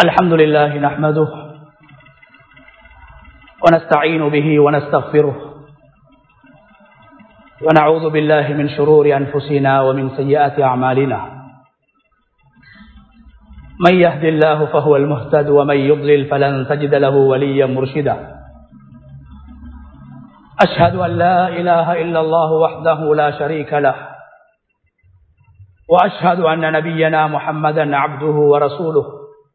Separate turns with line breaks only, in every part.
الحمد لله نحمده ونستعين به ونستغفره ونعوذ بالله من شرور أنفسنا ومن سيئات أعمالنا من يهد الله فهو المهتد ومن يضلل فلن تجد له وليا مرشدا أشهد أن لا إله إلا الله وحده لا شريك له وأشهد أن نبينا محمدا عبده ورسوله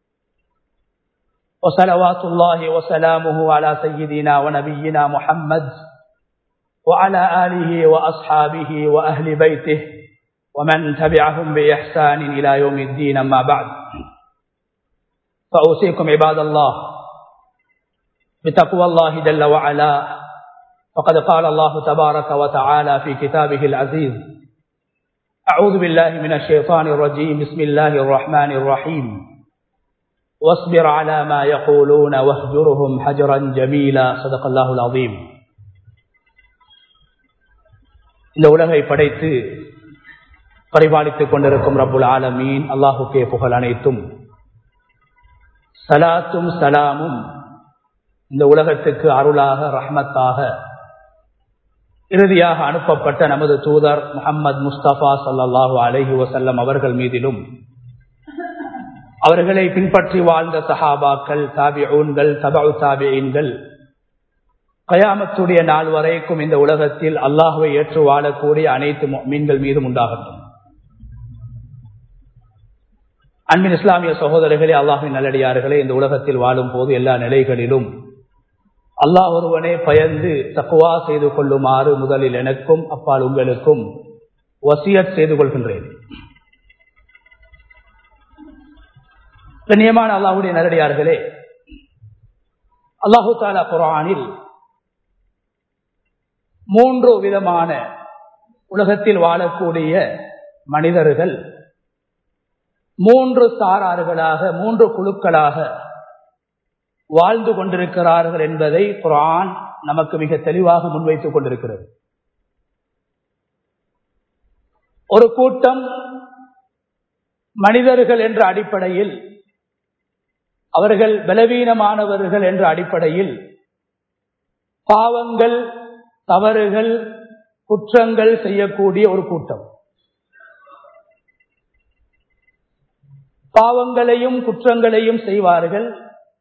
وصلوات الله وسلامه على سيدنا ونبينا محمد وعلى آله وأصحابه وأهل بيته ومن تبعهم بإحسان إلى يوم الدين أما بعد فأوصيكم عباد الله بتقوى الله جل وعلا فقد قال الله تبارك وتعالى في كتابه العزيز أعوذ بالله من الشيطان الرجيم بسم الله الرحمن الرحيم واصبر على ما يقولون واهجرهم حجرا جميلا صدق الله العظيم இந்த உலகை படைத்து பரிபாலித்துக் கொண்டிருக்கும் ரப்புல் ஆலமீன் அல்லாஹுக்கே புகழ் அனைத்தும் சலாத்தும் சலாமும் இந்த உலகத்துக்கு அருளாக ரஹ்மத்தாக இறுதியாக அனுப்பப்பட்ட நமது தூதர் முகமது முஸ்தபா சல்லாஹூ அலஹி வசல்லம் அவர்கள் மீதிலும் அவர்களை பின்பற்றி வாழ்ந்த சஹாபாக்கள் தாபிஊன்கள் தபு தாபியன்கள் கயாமத்துடைய நாள் வரைக்கும் இந்த உலகத்தில் அல்லாஹுவை ஏற்று வாழக்கூடிய அனைத்து மீன்கள் மீதும் உண்டாகட்டும் அன்பின் இஸ்லாமிய சகோதரர்களே அல்லாஹின் நல்லடியார்களே இந்த உலகத்தில் வாழும் போது எல்லா நிலைகளிலும் அல்லாஹ் ஒருவனே பயந்து தக்குவா செய்து கொள்ளுமாறு முதலில் எனக்கும் அப்பால் உங்களுக்கும் வசியத் செய்து கொள்கின்றேன் கண்ணியமான அல்லாஹுடைய நல்லடியார்களே அல்லாஹு தாலா குரானில் மூன்று விதமான உலகத்தில் வாழக்கூடிய மனிதர்கள் மூன்று சாராறுகளாக மூன்று குழுக்களாக வாழ்ந்து கொண்டிருக்கிறார்கள் என்பதை குரான் நமக்கு மிக தெளிவாக முன்வைத்துக் கொண்டிருக்கிறது ஒரு கூட்டம் மனிதர்கள் என்ற அடிப்படையில் அவர்கள் பலவீனமானவர்கள் என்ற அடிப்படையில் பாவங்கள் தவறுகள் குற்றங்கள் செய்யக்கூடிய ஒரு கூட்டம் பாவங்களையும் குற்றங்களையும் செய்வார்கள்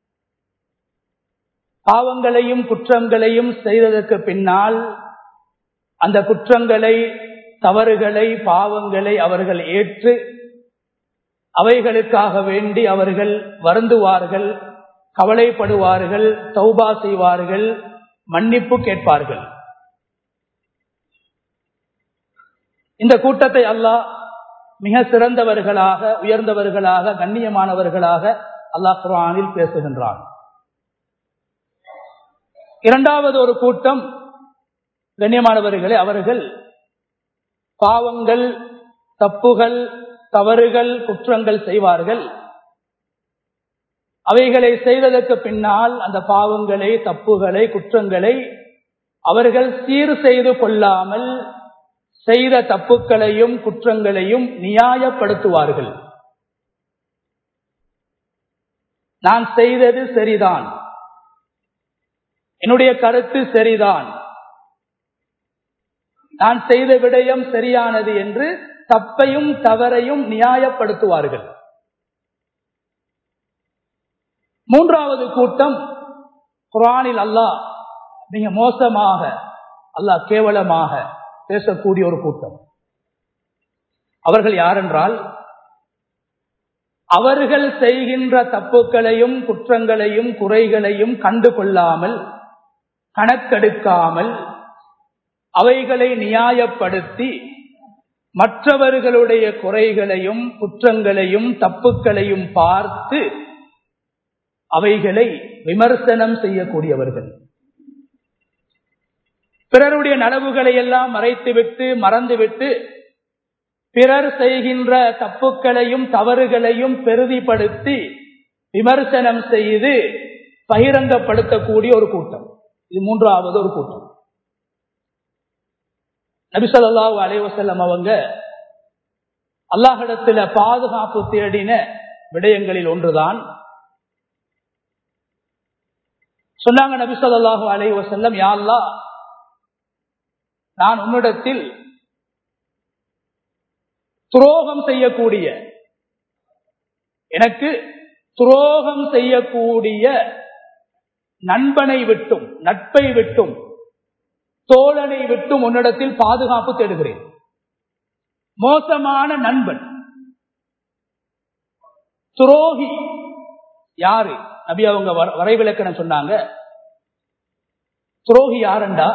பாவங்களையும் குற்றங்களையும் செய்ததற்கு பின்னால் அந்த குற்றங்களை தவறுகளை பாவங்களை அவர்கள் ஏற்று அவைகளுக்காக வேண்டி அவர்கள் வருந்துவார்கள் கவலைப்படுவார்கள் தௌபா செய்வார்கள் மன்னிப்பு கேட்பார்கள் இந்த கூட்டத்தை அல்லாஹ் மிக சிறந்தவர்களாக உயர்ந்தவர்களாக கண்ணியமானவர்களாக அல்லாஹ் குரானில் பேசுகின்றான் இரண்டாவது ஒரு கூட்டம் கண்ணியமானவர்களே அவர்கள் பாவங்கள் தப்புகள் தவறுகள் குற்றங்கள் செய்வார்கள் அவைகளை செய்ததற்கு பின்னால் அந்த பாவங்களை தப்புகளை குற்றங்களை அவர்கள் சீர் செய்து கொள்ளாமல் செய்த தப்புக்களையும் குற்றங்களையும் நியாயப்படுத்துவார்கள் நான் செய்தது சரிதான் என்னுடைய கருத்து சரிதான் நான் செய்த விடயம் சரியானது என்று தப்பையும் தவறையும் நியாயப்படுத்துவார்கள் மூன்றாவது கூட்டம் குரானில் அல்லாஹ் மிக மோசமாக அல்லாஹ் கேவலமாக பேசக்கூடிய ஒரு கூட்டம் அவர்கள் யாரென்றால் அவர்கள் செய்கின்ற தப்புக்களையும் குற்றங்களையும் குறைகளையும் கண்டு கொள்ளாமல் கணக்கெடுக்காமல் அவைகளை நியாயப்படுத்தி மற்றவர்களுடைய குறைகளையும் குற்றங்களையும் தப்புக்களையும் பார்த்து அவைகளை விமர்சனம் செய்யக்கூடியவர்கள் பிறருடைய நனவுகளை எல்லாம் மறைத்துவிட்டு மறந்துவிட்டு பிறர் செய்கின்ற தப்புக்களையும் தவறுகளையும் பெருதிப்படுத்தி விமர்சனம் செய்து பகிரங்கப்படுத்தக்கூடிய ஒரு கூட்டம் இது மூன்றாவது ஒரு கூட்டம் நபிசல்லாஹு அலைவசல்லம் அவங்க அல்லாஹிடத்துல பாதுகாப்பு தேடின விடயங்களில் ஒன்றுதான் சொன்னாங்க நபி சொல்லாஹு அலை வசல்லம் யாழ்லா நான் உன்னிடத்தில் துரோகம் செய்யக்கூடிய எனக்கு துரோகம் செய்யக்கூடிய நண்பனை விட்டும் நட்பை விட்டும் தோழனை விட்டும் உன்னிடத்தில் பாதுகாப்பு தேடுகிறேன் மோசமான நண்பன் துரோகி யாரு நபி அவங்க வரைவிலக்கணம் சொன்னாங்க துரோகி யாருண்டா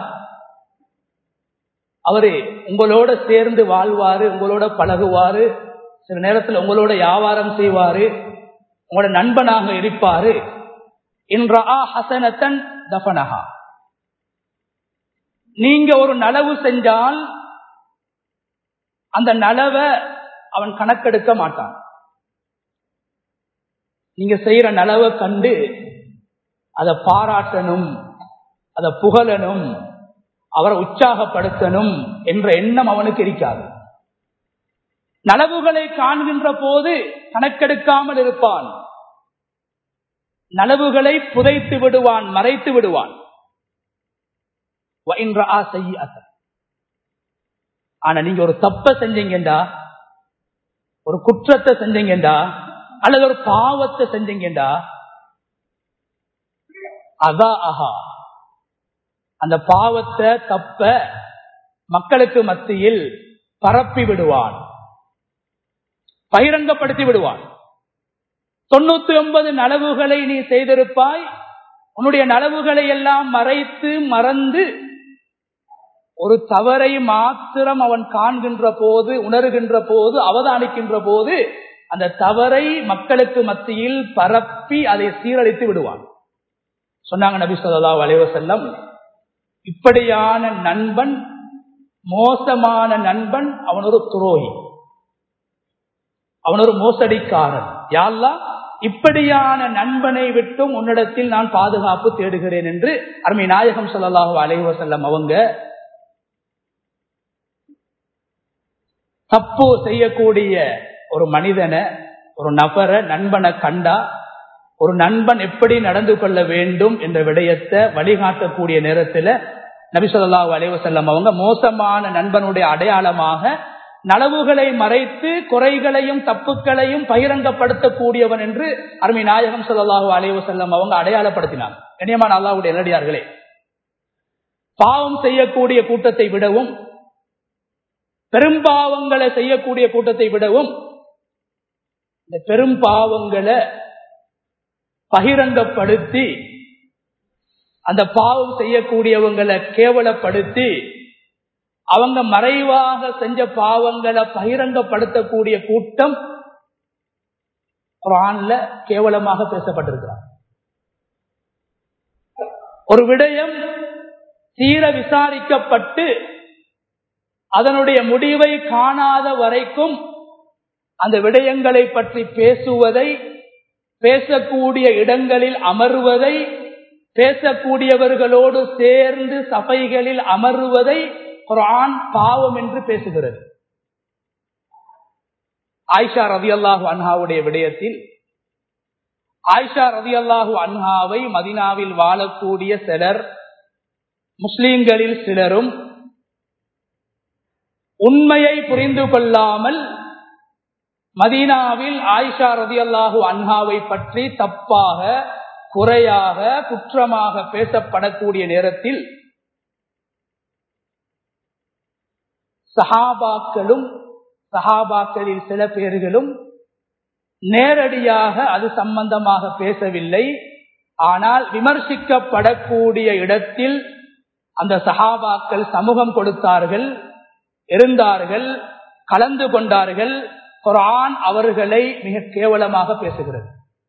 அவரு உங்களோட சேர்ந்து வாழ்வாரு உங்களோட பழகுவாரு சில நேரத்தில் உங்களோட வியாபாரம் செய்வாரு உங்களோட நண்பனாக இருப்பாரு இன்றா ஹசனத்தன் தபனஹா நீங்க ஒரு நலவு செஞ்சால் அந்த நலவை அவன் கணக்கெடுக்க மாட்டான் நீங்க செய்யற நலவை கண்டு அதை பாராட்டணும் அதை புகழணும் அவரை உற்சாகப்படுத்தணும் என்ற எண்ணம் அவனுக்கு இருக்காது நலவுகளை காண்கின்ற போது கணக்கெடுக்காமல் இருப்பான் நலவுகளை புதைத்து விடுவான் மறைத்து விடுவான் ஆனா நீங்க ஒரு தப்ப செஞ்சீங்கடா ஒரு குற்றத்தை செஞ்சீங்கடா அல்லது ஒரு பாவத்தை செஞ்சீங்கடா அதா அஹா அந்த பாவத்தை தப்ப மக்களுக்கு மத்தியில் பரப்பி விடுவான் பகிரங்கப்படுத்தி விடுவான் தொண்ணூத்தி ஒன்பது நலவுகளை நீ செய்திருப்பாய் உன்னுடைய நலவுகளை எல்லாம் மறைத்து மறந்து ஒரு தவறை மாத்திரம் அவன் காண்கின்ற போது உணர்கின்ற போது அவதானிக்கின்ற போது அந்த தவறை மக்களுக்கு மத்தியில் பரப்பி அதை சீரழித்து விடுவான் சொன்னாங்க நபி சொல்லா வலைவசல்லம் இப்படியான நண்பன் மோசமான நண்பன் அவன் ஒரு துரோகி அவன் ஒரு மோசடிக்காரன் யாழ்லா இப்படியான நண்பனை விட்டும் உன்னிடத்தில் நான் பாதுகாப்பு தேடுகிறேன் என்று அருமை நாயகம் சொல்லலாஹு அலைவசல்லம் அவங்க தப்பு செய்யக்கூடிய ஒரு மனிதனை ஒரு நபரை நண்பனை கண்டா ஒரு நண்பன் எப்படி நடந்து கொள்ள வேண்டும் என்ற விடயத்தை வழிகாட்டக்கூடிய நேரத்தில் நபிசல்லா அலைவசல்லம் அவங்க மோசமான நண்பனுடைய அடையாளமாக நலவுகளை மறைத்து குறைகளையும் தப்புக்களையும் பகிரங்கப்படுத்தக்கூடியவன் என்று அருமை நாயகம் சொல்லலாஹு அலைவசல்லம் அவங்க அடையாளப்படுத்தினார் கண்ணியமான அல்லாவுடைய நேரடியார்களே பாவம் செய்யக்கூடிய கூட்டத்தை விடவும் பெரும்பாவங்களை செய்யக்கூடிய கூட்டத்தை விடவும் இந்த பெரும் பாவங்களை பகிரங்கப்படுத்தி அந்த பாவம் செய்யக்கூடியவங்களை கேவலப்படுத்தி அவங்க மறைவாக செஞ்ச பாவங்களை பகிரங்கப்படுத்தக்கூடிய கூட்டம் குரான்ல கேவலமாக பேசப்பட்டிருக்கிறார் ஒரு விடயம் தீர விசாரிக்கப்பட்டு அதனுடைய முடிவை காணாத வரைக்கும் அந்த விடயங்களை பற்றி பேசுவதை பேசக்கூடிய இடங்களில் அமர்வதை பேசக்கூடியவர்களோடு சேர்ந்து சபைகளில் அமர்வதை குரான் பாவம் என்று பேசுகிறது ஆயிஷா ரவி அல்லாஹு அன்ஹாவுடைய விடயத்தில் ஆயிஷா ரவி அல்லாஹு அன்ஹாவை மதினாவில் வாழக்கூடிய சிலர் முஸ்லிம்களில் சிலரும் உண்மையை புரிந்து கொள்ளாமல் மதீனாவில் ஆயிஷா ரதி அல்லாஹு அன்ஹாவை பற்றி தப்பாக குறையாக குற்றமாக பேசப்படக்கூடிய நேரத்தில் சஹாபாக்களும் சஹாபாக்களில் சில பேர்களும் நேரடியாக அது சம்பந்தமாக பேசவில்லை ஆனால் விமர்சிக்கப்படக்கூடிய இடத்தில் அந்த சஹாபாக்கள் சமூகம் கொடுத்தார்கள் இருந்தார்கள் கலந்து கொண்டார்கள் குரான் அவர்களை மிக கேவலமாக பேசுகிறது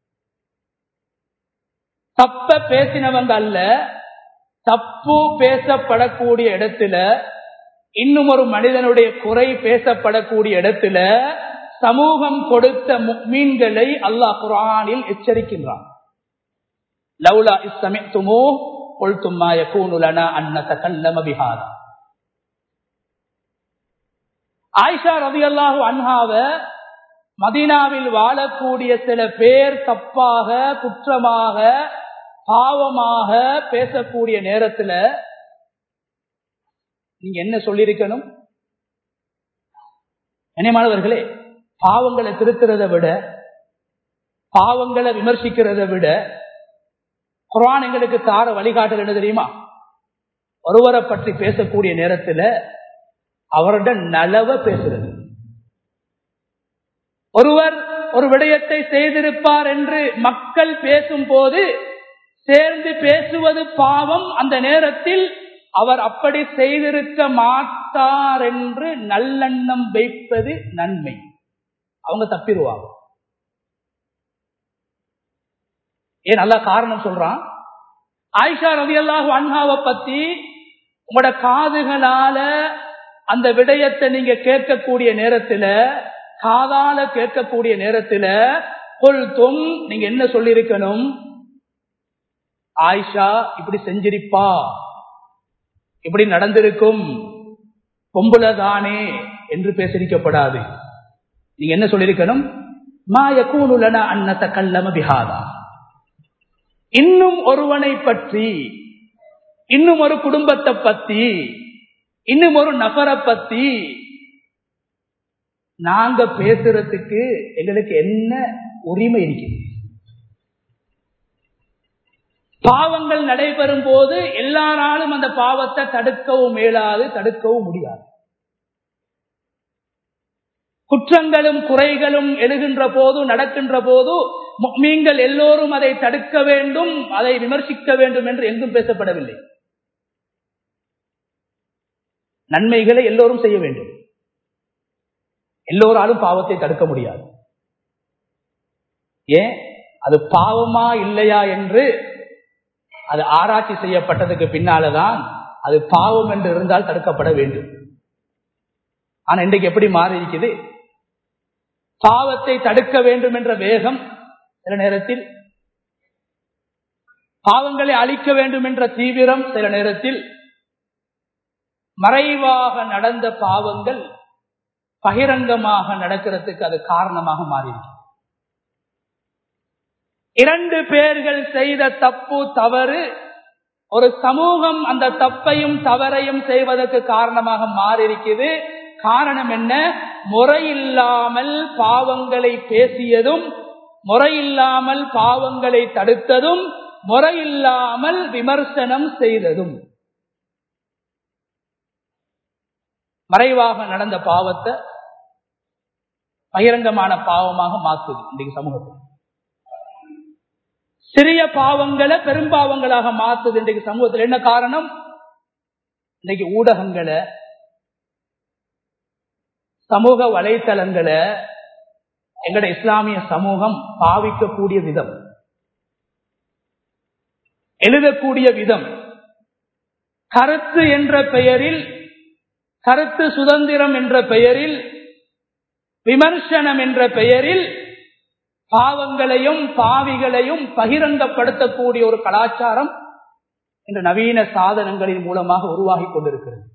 தப்ப பேசினவங்க அல்ல தப்பு பேசப்படக்கூடிய இடத்துல இன்னும் ஒரு மனிதனுடைய குறை பேசப்படக்கூடிய இடத்துல சமூகம் கொடுத்த மீன்களை அல்லாஹ் குரானில் எச்சரிக்கின்றான் லவ்லா இஸ்தமித்துமோ கொல்தும்மா யகூனுலனா அன்ன தகல்லம பிஹாரா ஆயிஷா ரவி அல்லாஹு அன்ஹாவ மதீனாவில் வாழக்கூடிய சில பேர் தப்பாக குற்றமாக பாவமாக பேசக்கூடிய நேரத்துல நீங்க என்ன சொல்லியிருக்கணும் கண்ணியமானவர்களே பாவங்களை திருத்துறதை விட பாவங்களை விமர்சிக்கிறதை விட குரான் எங்களுக்கு தார வழிகாட்டல் என்ன தெரியுமா ஒருவரை பற்றி பேசக்கூடிய நேரத்தில் அவரோட நலவ பேசுறது ஒருவர் ஒரு விடயத்தை செய்திருப்பார் என்று மக்கள் பேசும் போது சேர்ந்து பேசுவது பாவம் அந்த நேரத்தில் அவர் அப்படி செய்திருக்க மாட்டார் என்று நல்லெண்ணம் வைப்பது நன்மை அவங்க தப்பிடுவாங்க ஏன் நல்ல காரணம் சொல்றான் ஆயிஷா ரவி அல்லாஹு அன்ஹாவை பத்தி உங்களோட காதுகளால அந்த விடயத்தை நீங்க கேட்கக்கூடிய நேரத்துல காதால கேட்கக்கூடிய நேரத்துல கொல்தும் நீங்க என்ன சொல்லிருக்கணும் ஆயிஷா இப்படி செஞ்சிருப்பா இப்படி நடந்திருக்கும் பொம்புல தானே என்று பேசிருக்கப்படாது நீங்க என்ன சொல்லிருக்கணும் மா யகூனுலன அன்னத கல்லம பிஹாதா இன்னும் ஒருவனை பற்றி இன்னும் ஒரு குடும்பத்தை பத்தி இன்னும் ஒரு நபரை பத்தி நாங்க பேசுறதுக்கு எங்களுக்கு என்ன உரிமை இருக்குது பாவங்கள் நடைபெறும் போது எல்லாராலும் அந்த பாவத்தை தடுக்கவும் மேலாது தடுக்கவும் முடியாது குற்றங்களும் குறைகளும் எழுகின்ற போது நடக்கின்ற போது நீங்கள் எல்லோரும் அதை தடுக்க வேண்டும் அதை விமர்சிக்க வேண்டும் என்று எங்கும் பேசப்படவில்லை நன்மைகளை எல்லோரும் செய்ய வேண்டும் எல்லோராலும் பாவத்தை தடுக்க முடியாது ஏன் அது பாவமா இல்லையா என்று அது ஆராய்ச்சி செய்யப்பட்டதுக்கு பின்னாலதான் அது பாவம் என்று இருந்தால் தடுக்கப்பட வேண்டும் ஆனா இன்றைக்கு எப்படி மாறி இருக்குது பாவத்தை தடுக்க வேண்டும் என்ற வேகம் சில நேரத்தில் பாவங்களை அழிக்க வேண்டும் என்ற தீவிரம் சில நேரத்தில் மறைவாக நடந்த பாவங்கள் பகிரங்கமாக நடக்கிறதுக்கு அது காரணமாக மாறியிருக்கு இரண்டு பேர்கள் செய்த தப்பு தவறு ஒரு சமூகம் அந்த தப்பையும் தவறையும் செய்வதற்கு காரணமாக மாறியிருக்கிறது காரணம் என்ன முறையில்லாமல் பாவங்களை பேசியதும் முறையில்லாமல் பாவங்களை தடுத்ததும் முறையில்லாமல் விமர்சனம் செய்ததும் மறைவாக நடந்த பாவத்தை பகிரங்கமான பாவமாக மாற்றுது இன்றைக்கு சமூகத்தில் சிறிய பாவங்களை பெரும்பாவங்களாக மாற்றுது இன்றைக்கு சமூகத்தில் என்ன காரணம் இன்னைக்கு ஊடகங்களை சமூக வலைத்தளங்களை எங்கட இஸ்லாமிய சமூகம் பாவிக்கக்கூடிய விதம் எழுதக்கூடிய விதம் கருத்து என்ற பெயரில் கருத்து சுதந்திரம் என்ற பெயரில் விமர்சனம் என்ற பெயரில் பாவங்களையும் பாவிகளையும் பகிரங்கப்படுத்தக்கூடிய ஒரு கலாச்சாரம் இந்த நவீன சாதனங்களின் மூலமாக உருவாகி கொண்டிருக்கிறது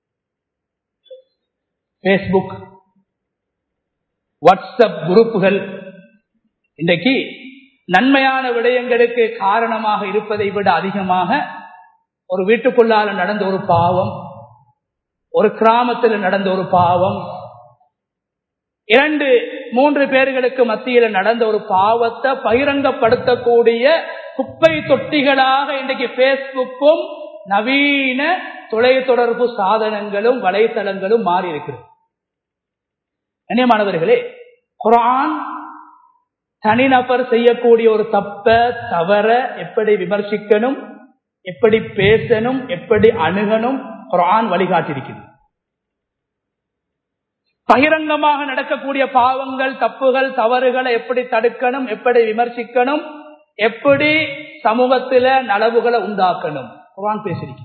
பேஸ்புக் வாட்ஸ்அப் குரூப்புகள் இன்றைக்கு நன்மையான விடயங்களுக்கு காரணமாக இருப்பதை விட அதிகமாக ஒரு வீட்டுக்குள்ளால நடந்த ஒரு பாவம் ஒரு கிராமத்தில் நடந்த ஒரு பாவம் இரண்டு மூன்று பேர்களுக்கு மத்தியில் நடந்த ஒரு பாவத்தை பகிரங்கப்படுத்தக்கூடிய குப்பை தொட்டிகளாக இன்றைக்கு பேஸ்புக்கும் நவீன தொலைத்தொடர்பு சாதனங்களும் வலைத்தளங்களும் மாறி இருக்கிறது கண்ணியமானவர்களே குரான் தனிநபர் செய்யக்கூடிய ஒரு தப்ப தவற எப்படி விமர்சிக்கணும் எப்படி பேசணும் எப்படி அணுகணும் குரான் வழிகாட்டிருக்கிறது பகிரங்கமாக நடக்கக்கூடிய பாவங்கள் தப்புகள் தவறுகளை எப்படி தடுக்கணும் எப்படி விமர்சிக்கணும் எப்படி சமூகத்தில நலவுகளை உண்டாக்கணும் குரான் பேசியிருக்கிறது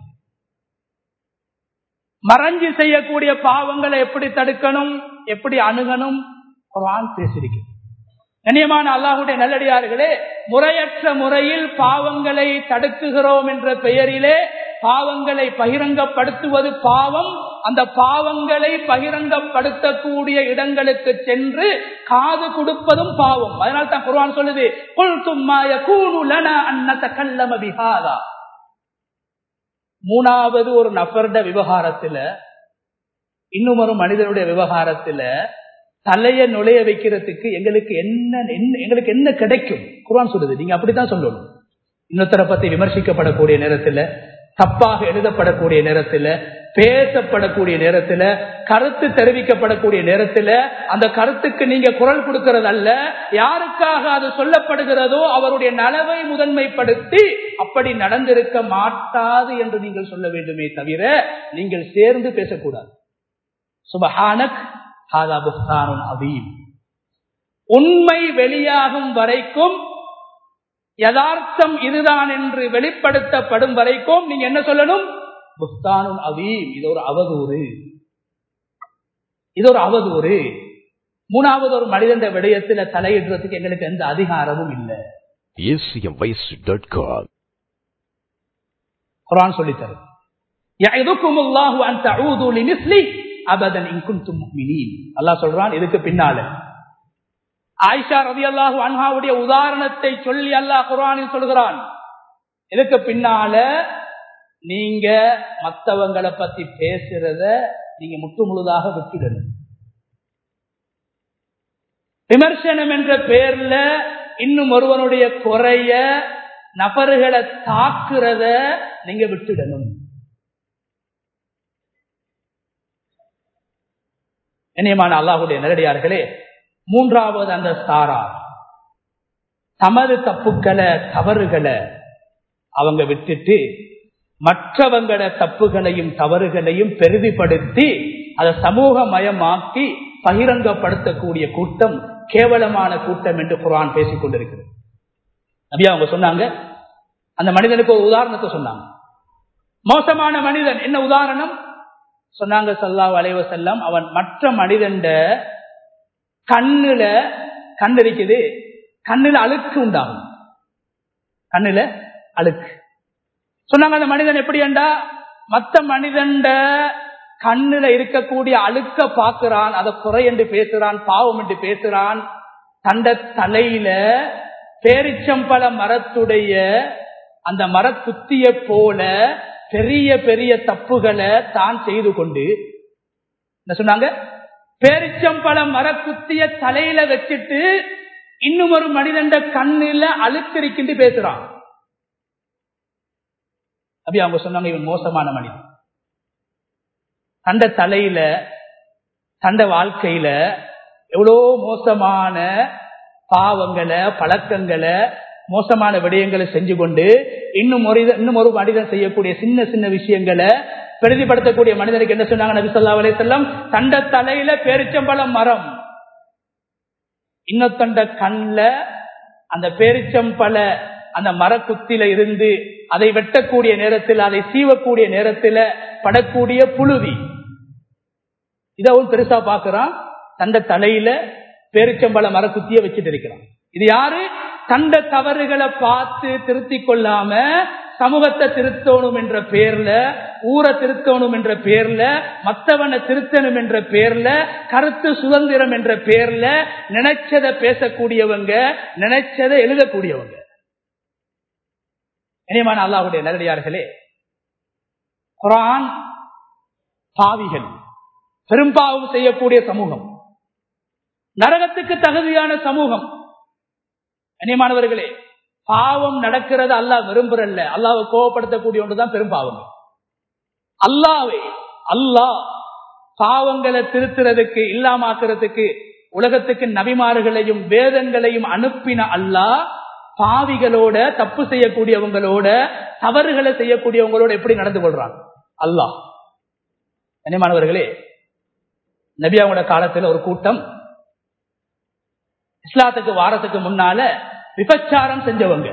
மறைஞ்சு செய்யக்கூடிய பாவங்களை எப்படி தடுக்கணும் எப்படி அணுகணும் குரான் பேசியிருக்கிறது கண்ணியமான அல்லாஹுடைய நல்லடியார்களே முறையற்ற முறையில் பாவங்களை தடுக்குகிறோம் என்ற பெயரிலே பாவங்களை பகிரங்கப்படுத்துவது பாவம் அந்த பாவங்களை பகிரங்கப்படுத்தக்கூடிய இடங்களுக்கு சென்று காது கொடுப்பதும் பாவம் அதனால தான் குர்ஆன் சொல்லுது குல் தும்மாய கூனு லனா அன்னத கல்லம பிஹாதா மூணாவது ஒரு நபருட விவகாரத்துல இன்னும் ஒரு மனிதனுடைய விவகாரத்துல தலைய நுழைய வைக்கிறதுக்கு எங்களுக்கு என்ன என்ன- எங்களுக்கு என்ன கிடைக்கும் குர்ஆன் சொல்லுது நீங்க அப்படித்தான் சொல்லணும் இன்னொருத்தரை பத்தி விமர்சிக்கப்படக்கூடிய நேரத்துல தப்பாக எழுதப்படக்கூடிய நேரத்துல பேசப்படக்கூடிய நேரத்துல கருத்து தெரிவிக்கப்படக்கூடிய நேரத்துல அந்த கருத்துக்கு நீங்க குரல் கொடுக்கிறது அல்ல யாருக்காக அது சொல்லப்படுகிறதோ அவருடைய நலவை முதன்மைப்படுத்தி அப்படி நடந்திருக்க மாட்டாது என்று நீங்கள் சொல்ல வேண்டுமே தவிர நீங்கள் சேர்ந்து பேசக்கூடாது சுபஹானக் ஹாதா புஹ்தானுன் அதீம் உண்மை வெளியாகும் வரைக்கும் யதார்த்தம் இதுதான் என்று வெளிப்படுத்தப்படும் வரைக்கும் நீங்க என்ன சொல்லணும் புஸ்தானுன் அவீம் இது ஒரு அவதூறு இது ஒரு அவதூறு மூணாவது ஒரு மனிதன் விடயத்துல தலையிடுறதுக்கு எங்களுக்கு எந்த அதிகாரமும் இல்லை
acmvoice.com.
குரான் சொல்லித்தரு يعظكم الله ان تعودوا لمثله ابدا ان كنتم مؤمنين அல்லாஹ் சொல்றான் இதுக்கு பின்னால ஆயிஷா ரலியல்லாஹு அன்ஹாவுடைய உதாரணத்தை சொல்லி அல்லாஹ் குர்ஆனில் சொல்கிறான் இதுக்கு பின்னால நீங்க மத்தவங்களை பத்தி பேசுறத நீங்க முற்று முழுதாக விட்டுடணும் விமர்சனம் என்ற பேர்ல இன்னும் ஒருவனுடைய குறைய நபர்களை தாக்குறத நீங்க விட்டுடணும் இனியமான அல்லாஹுடைய நேரடியார்களே மூன்றாவது அந்த சாரார் தமது தப்புக்களை தவறுகளை அவங்க விட்டுட்டு மற்றவங்கள தப்புகளையும் தவறுகளையும் பெரிதிப்படுத்தி அதை சமூகமயமாக்கி பகிரங்கப்படுத்தக்கூடிய கூட்டம் கேவலமான கூட்டம் என்று குரான் பேசிக் கொண்டிருக்கிறது நபி அவங்க சொன்னாங்க அந்த மனிதனுக்கு ஒரு உதாரணத்தை சொன்னாங்க மோசமான மனிதன் என்ன உதாரணம் சொன்னாங்க சல்லா வளைவ செல்லம் அவன் மற்ற மனிதண்ட கண்ணுல கண் இருக்குது கண்ணுல அழுக்கு உண்டாகும் கண்ணுல அழுக்கு சொன்னாங்க அந்த மனிதன் எப்படி என்றா மத்த மனிதண்ட கண்ணுல இருக்கக்கூடிய அழுக்க பார்க்கிறான் அதை குறை என்று பேசுறான் பாவம் என்று பேசுறான் தண்ட தலையில பேரிச்சம்பழ மரத்துடைய அந்த மரக்குத்திய போல பெரிய பெரிய தப்புகளை தான் செய்து கொண்டு என்ன சொன்னாங்க பேரிச்சம்பழ மரக்குத்திய தலையில வச்சுட்டு இன்னும் ஒரு மனிதண்ட கண்ணுல அழுத்திருக்கின்று பேசுறான் அப்படி அவங்க சொன்னாங்க இவன் மோசமான மனிதன் தண்ட தலையில தண்ட வாழ்க்கையில எவ்வளோ மோசமான பாவங்களை பழக்கங்களை மோசமான விடயங்களை செஞ்சு கொண்டு இன்னும் ஒரு இன்னும் ஒரு மனிதன் செய்யக்கூடிய சின்ன சின்ன விஷயங்களை பிரதிபடுத்தக்கூடிய மனிதனுக்கு என்ன சொன்னாங்க நபி சொல்லா அலைய செல்லம் தண்ட தலையில பேரிச்சம்பழம் மரம் இன்னொத்தண்ட கண்ல அந்த பேரிச்சம்பழ அந்த மரக்குத்தில இருந்து அதை வெட்டக்கூடிய நேரத்தில் அதை சீவக்கூடிய நேரத்தில் படக்கூடிய புழுதி இதை அவன் பெருசா பாக்குறான் தண்ட தலையில பேரிச்சம்பழ மரக்குத்திய வச்சுட்டு இருக்கிறான் இது யாரு கண்ட தவறுகளை பார்த்து திருத்தி கொள்ளாம சமூகத்தை திருத்தணும் என்ற பேர்ல ஊரை திருத்தணும் என்ற பேர்ல மத்தவனை திருத்தணும் என்ற பேர்ல கருத்து சுதந்திரம் என்ற பேர்ல நினைச்சதை பேசக்கூடியவங்க நினைச்சதை எழுதக்கூடியவங்க இனிமான அல்லாஹுடைய நேரடியார்களே குரான் பாவிகள் பெரும்பாவம் செய்யக்கூடிய சமூகம் நரகத்துக்கு தகுதியான சமூகம் இனிமானவர்களே பாவம் நடக்கிறது அல்லாஹ் விரும்புறல்ல அல்லாவை கோவப்படுத்தக்கூடிய ஒன்றுதான் பெரும் பாவம் அல்லாவே அல்லாஹ் பாவங்களை திருத்துறதுக்கு இல்லாமாக்குறதுக்கு உலகத்துக்கு நபிமார்களையும் வேதங்களையும் அனுப்பின அல்லாஹ் பாவிகளோட தப்பு செய்யக்கூடியவங்களோட தவறுகளை செய்யக்கூடியவங்களோட எப்படி நடந்து கொள்றான் அல்லாஹ் கனிமானவர்களே நபியாவோட காலத்துல ஒரு கூட்டம் இஸ்லாத்துக்கு வாரத்துக்கு முன்னால விபச்சாரம் செஞ்சவங்க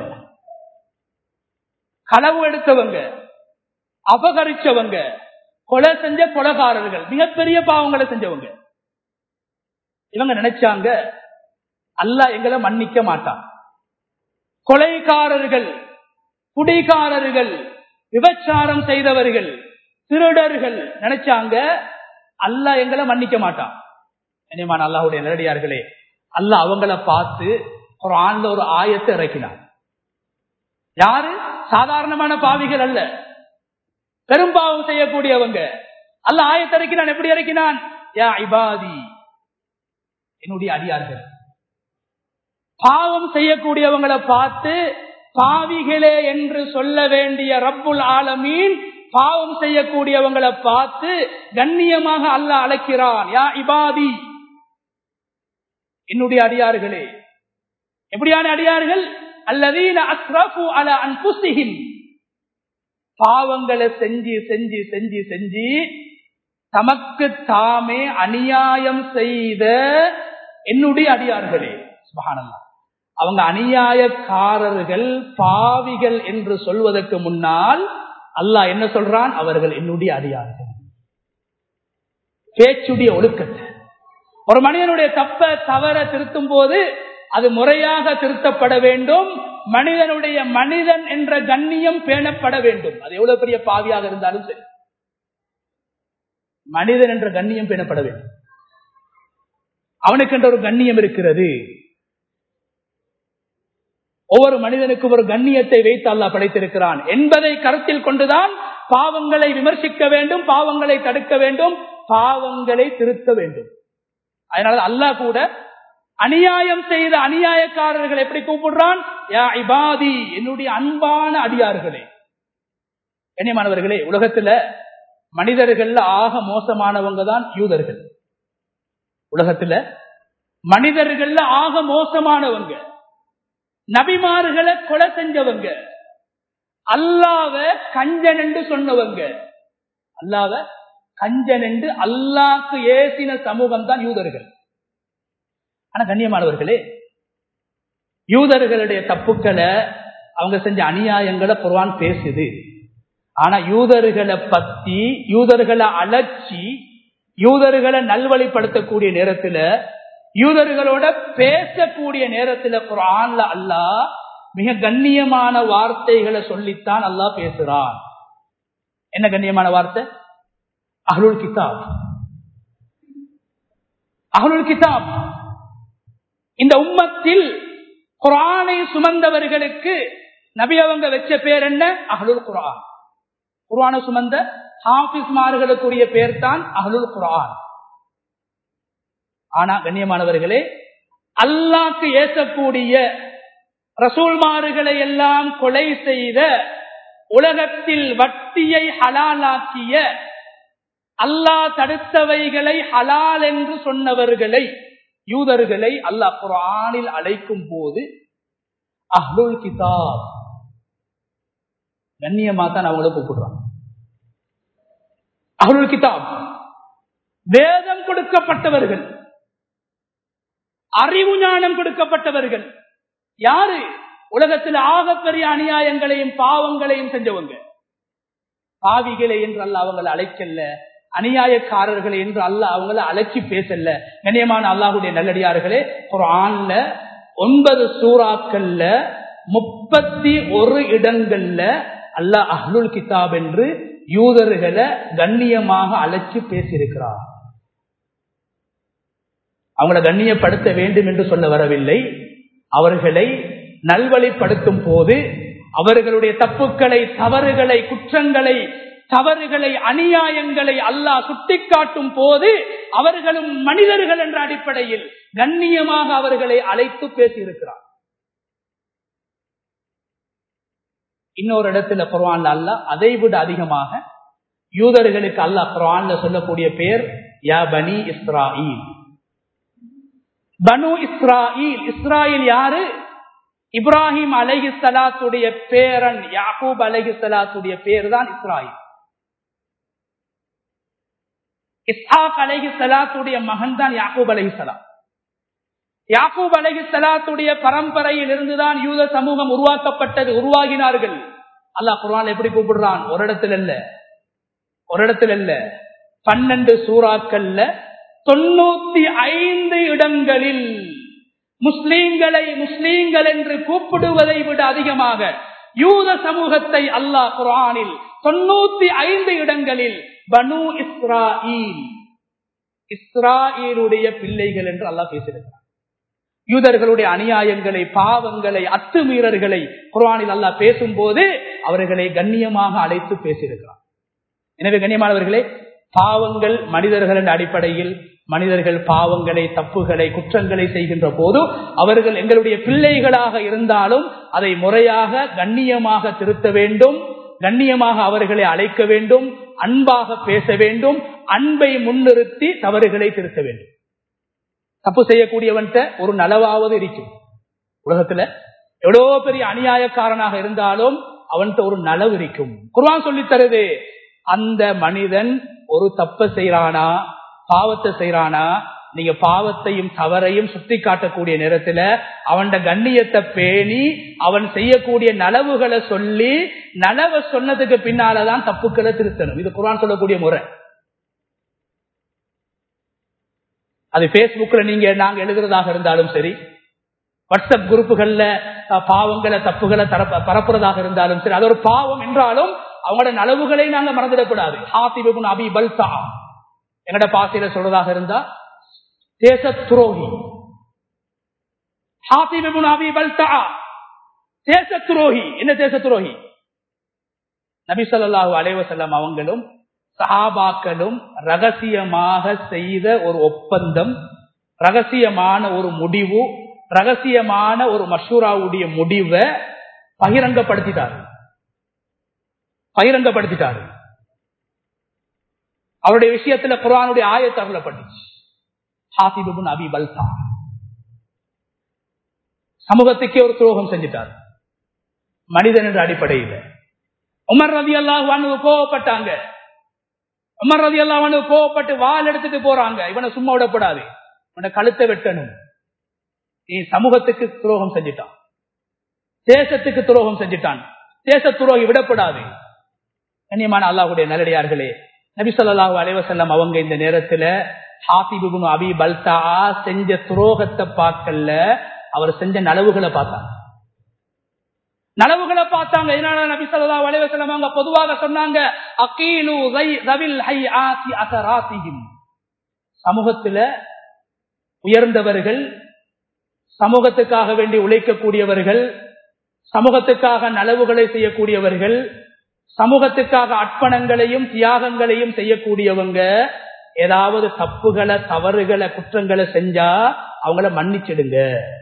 களவு எடுத்தவங்க அபகரிச்சவங்க கொலை செஞ்ச கொலைகாரர்கள் மிகப்பெரிய பாவங்களை செஞ்சவங்க இவங்க நினைச்சாங்க அல்ல எங்களை மன்னிக்க மாட்டான் கொலைகாரர்கள் குடிகாரர்கள் விபச்சாரம் செய்தவர்கள் திருடர்கள் நினைச்சாங்க அல்லாஹ் எங்களை மன்னிக்க மாட்டான் இனிமான் அல்லாஹுடைய நேரடியார்களே அல்லாஹ் அவங்கள பார்த்து ஒரு ஆண்ல ஒரு ஆயத்தை இறக்கினான் யாரு சாதாரணமான பாவிகள் அல்ல பெரும்பாவம் செய்யக்கூடியவங்க அல்ல ஆயத்தை இறக்கினான் எப்படி இறக்கினான் யா இபாதி என்னுடைய அடியார்கள் பாவம் செய்யக்கூடியவங்களை பார்த்து பாவிகளே என்று சொல்ல வேண்டிய ரப்புல் ஆலமீன் பாவம் செய்யக்கூடியவங்களை பார்த்து கண்ணியமாக அல்ல அழைக்கிறான் யா இபாதி என்னுடைய அடியார்களே எப்படியான அடியார்கள் அல்லதீன அஸ்ரஃபு அல அன்புசிஹிம் பாவங்களை செஞ்சு செஞ்சு செஞ்சு செஞ்சு தமக்கு தாமே அநியாயம் செய்த என்னுடைய அடியார்களே சுபஹானல்லா அவங்க அநியாயக்காரர்கள் பாவிகள் என்று சொல்வதற்கு முன்னால் அல்லாஹ் என்ன சொல்றான் அவர்கள் என்னுடைய அடியார்கள் பேச்சுடைய ஒழுக்கத்தை ஒரு மனிதனுடைய தப்ப தவற திருத்தும் போது அது முறையாக திருத்தப்பட வேண்டும் மனிதனுடைய மனிதன் என்ற கண்ணியம் பேணப்பட வேண்டும் அது எவ்வளவு பெரிய பாவியாக இருந்தாலும் சரி மனிதன் என்ற கண்ணியம் பேணப்பட வேண்டும் அவனுக்கு என்ற ஒரு கண்ணியம் இருக்கிறது ஒவ்வொரு மனிதனுக்கும் ஒரு கண்ணியத்தை வைத்து அல்லாஹ் படைத்திருக்கிறான் என்பதை கருத்தில் கொண்டுதான் பாவங்களை விமர்சிக்க வேண்டும் பாவங்களை தடுக்க வேண்டும் பாவங்களை திருத்த வேண்டும் அதனால அல்லாஹ் கூட அநியாயம் செய்த அநியாயக்காரர்கள் எப்படி கூப்பிடுறான் யா இபாதி என்னுடைய அன்பான அடியார்களே கண்ணியமானவர்களே உலகத்துல மனிதர்கள்ல ஆக மோசமானவங்க தான் யூதர்கள் உலகத்துல மனிதர்கள்ல ஆக மோசமானவங்க நபிமார்களை கொலை செஞ்சவங்க அல்லாவ கஞ்சன் என்று சொன்னவங்க அல்லாவ கஞ்சன் என்று அல்லாக்கு ஏசின சமூகம் தான் யூதர்கள் ஆனா கண்ணியமானவர்களே யூதர்களுடைய தப்புக்களை அவங்க செஞ்ச அநியாயங்களை குர்வான் பேசுது ஆனா யூதர்களை பத்தி யூதர்களை அலட்சி யூதர்களை நல்வழிப்படுத்தக்கூடிய நேரத்துல யூதர்களோட பேசக்கூடிய நேரத்துல குரான்ல அல்லாஹ் மிக கண்ணியமான வார்த்தைகளை சொல்லித்தான் அல்லாஹ் பேசுறான் என்ன கண்ணியமான வார்த்தை அஹ்லுல் கிதாப் அஹ்லுல் கிதாப் இந்த உம்மத்தில் குரானை சுமந்தவர்களுக்கு நபி அவங்க வச்ச பேர் என்ன அஹ்லுல் குரான் குரானை சுமந்த ஹாபிஸ்மார்களுக்குரிய பேர் தான் அஹ்லுல் குரான் ஆனா கண்ணியமானவர்களே அல்லாக்கு ஏசக்கூடிய ரசூல்மார்களை எல்லாம் கொலை செய்த உலகத்தில் வட்டியை ஹலாலாக்கிய அல்லாஹ் தடுத்தவைகளை ஹலால் என்று சொன்னவர்களை யூதர்களை அல்லாஹ் குரானில் அழைக்கும் போது அஹ்லுல் கிதாப் கண்ணியமா தான் அவங்கள கூப்பிடுறாங்க அஹ்லுல் கிதாப் வேதம் கொடுக்கப்பட்டவர்கள் அறிவு ஞானம் கொடுக்கப்பட்டவர்கள் யாரு உலகத்தில் ஆகப்பெரிய அநியாயங்களையும் பாவங்களையும் செஞ்சவங்க பாவிகளை என்று அல்ல அவங்களை அழைக்கல அநியாயக்காரர்களை என்று அல்ல அவங்கள அழைச்சி பேசல கண்ணியமான அல்லாஹுடைய நல்லடியார்களே ஒரு ஆண்ல ஒன்பது சூறாக்கள்ல முப்பத்தி ஒரு இடங்கள்ல அல்லாஹ் அஹ்லுல் கிதாப் என்று யூதர்களை கண்ணியமாக அழைச்சி பேசியிருக்கிறார் அவங்களை கண்ணியப்படுத்த வேண்டும் என்று சொல்ல வரவில்லை அவர்களை நல்வழிப்படுத்தும் போது அவர்களுடைய தப்புக்களை தவறுகளை குற்றங்களை தவறுகளை அநியாயங்களை அல்லாஹ் சுட்டிக்காட்டும் போது அவர்களும் மனிதர்கள் என்ற அடிப்படையில் கண்ணியமாக அவர்களை அழைத்து பேசியிருக்கிறார் இன்னொரு இடத்துல குர்வான்ல அல்ல அதை விட அதிகமாக யூதர்களுக்கு அல்லாஹ் குர்வான்ல சொல்லக்கூடிய பேர் யா பனி இஸ்ராயில் பனு இஸ்ராயில் இஸ்ராயில் யாரு இப்ராஹிம் அலஹி சலாத்துடைய பேரன் யாக்கூப் அலஹி சலாத்துடைய பேர் தான் இஸ்ராயில் இஸ்ஹாக் அலஹி சலாத்துடைய மகன் தான் யாக்கூப் அலஹி சலாம் யாக்கூப் அலஹி சலாத்துடைய பரம்பரையில் இருந்துதான் யூத சமூகம் உருவாக்கப்பட்டது உருவாகினார்கள் அல்லாஹ் குர்ஆன் எப்படி கூப்பிடுறான் ஒரு இடத்துல இல்ல ஒரு இடத்துல இல்ல பன்னெண்டு சூறாக்கள்ல தொண்ணூத்தி ஐந்து இடங்களில் முஸ்லீம்களை முஸ்லீம்கள் என்று கூப்பிடுவதை விட அதிகமாக யூத சமூகத்தை அல்லாஹ் குரானில் தொண்ணூத்தி ஐந்து இடங்களில் பனு இஸ்ராயில் இஸ்ராயிலுடைய பிள்ளைகள் என்று அல்லாஹ் பேசியிருக்கிறார் யூதர்களுடைய அநியாயங்களை பாவங்களை அத்துமீறல்களை குர்ஆனில் அல்லாஹ் பேசும்போது அவர்களை கண்ணியமாக அழைத்து பேசியிருக்கிறார் எனவே கண்ணியமானவர்களே பாவங்கள் மனிதர்கள் என்ற அடிப்படையில் மனிதர்கள் பாவங்களை தப்புகளை குற்றங்களை செய்கின்ற போது அவர்கள் எங்களுடைய பிள்ளைகளாக இருந்தாலும் அதை முறையாக கண்ணியமாக திருத்த வேண்டும் கண்ணியமாக அவர்களை அழைக்க வேண்டும் அன்பாக பேச வேண்டும் அன்பை முன்னிறுத்தி தவறுகளை திருத்த வேண்டும் தப்பு செய்யக்கூடியவன்கிட்ட ஒரு நலவாவது இருக்கும் உலகத்துல எவ்வளவு பெரிய அநியாயக்காரனாக இருந்தாலும் அவன்கிட்ட ஒரு நலவு இருக்கும் குர்ஆன் சொல்லி தருது அந்த மனிதன் ஒரு தப்ப செய்யறானா பாவத்தை செய்யறானா நீங்க பாவத்தையும் தவறையும் சுட்டி காட்டக்கூடிய நேரத்துல அவன் கண்ணியத்தை பேணி அவன் செய்யக்கூடிய நலவுகளை சொல்லி நலவை சொன்னதுக்கு பின்னாலதான் தப்புக்களை திருத்தணும் இது குரான் சொல்லக்கூடிய முறை அது பேஸ்புக்ல நீங்க நாங்க எழுதுறதாக இருந்தாலும் சரி வாட்ஸ்அப் குரூப்புகள்ல பாவங்களை தப்புகளை பரப்புறதாக இருந்தாலும் சரி அது ஒரு பாவம் என்றாலும் அவங்களோட நலவுகளை நாங்க மறந்துடக்கூடாது ஹாசிபுன் அபி பல்சா எங்கட பாசையில சொல்றதாக இருந்தா தேச துரோகி ஹாசிபுன் அபி பல்சா தேச துரோகி என்ன தேச துரோகி நபி சொல்லாஹு அலைவசல்லம் அவங்களும் சஹாபாக்களும் ரகசியமாக செய்த ஒரு ஒப்பந்தம் ரகசியமான ஒரு முடிவு ரகசியமான ஒரு மஷூராவுடைய முடிவை பகிரங்கப்படுத்திட்டாரு பகிரங்கப்படுத்திட்டாரு அவருடைய விஷயத்துல குரானுடைய ஆயத்து அருளப்பட்டுச்சு ஹாசிபுன் அபி பல்சா சமூகத்துக்கே ஒரு துரோகம் செஞ்சிட்டார் மனிதன் என்ற அடிப்படையில் உமர் ரதி அல்லாஹ் கோவப்பட்டாங்க உமர் ரதி அல்லாஹ் கோவப்பட்டு வால் எடுத்துட்டு போறாங்க இவனை சும்மா விடப்படாது இவனை கழுத்தை வெட்டணும் நீ சமூகத்துக்கு துரோகம் செஞ்சிட்டான் தேசத்துக்கு துரோகம் செஞ்சிட்டான் தேச துரோகி விடப்படாது கண்ணியமான அல்லாஹுடைய நல்லடியார்களே நபி சொல்லாஹு அலைவசல்லம் அவங்க இந்த நேரத்துல ஹாபிபுன் அபி பல்தா செஞ்ச துரோகத்தை பார்க்கல அவர் செஞ்ச நலவுகளை பார்த்தாங்க நலவுகளை பார்த்தாங்க இதனால நபி சொல்லா வலைவசலம் அவங்க பொதுவாக சொன்னாங்க அகீலு ரவில் ஹை ஆசி அசராசியும் சமூகத்துல உயர்ந்தவர்கள் சமூகத்துக்காக வேண்டி உழைக்கக்கூடியவர்கள் சமூகத்துக்காக நலவுகளை செய்யக்கூடியவர்கள் சமூகத்துக்காக அர்ப்பணங்களையும் தியாகங்களையும் செய்யக்கூடியவங்க ஏதாவது தப்புகளை தவறுகளை குற்றங்களை செஞ்சா அவங்கள மன்னிச்சிடுங்க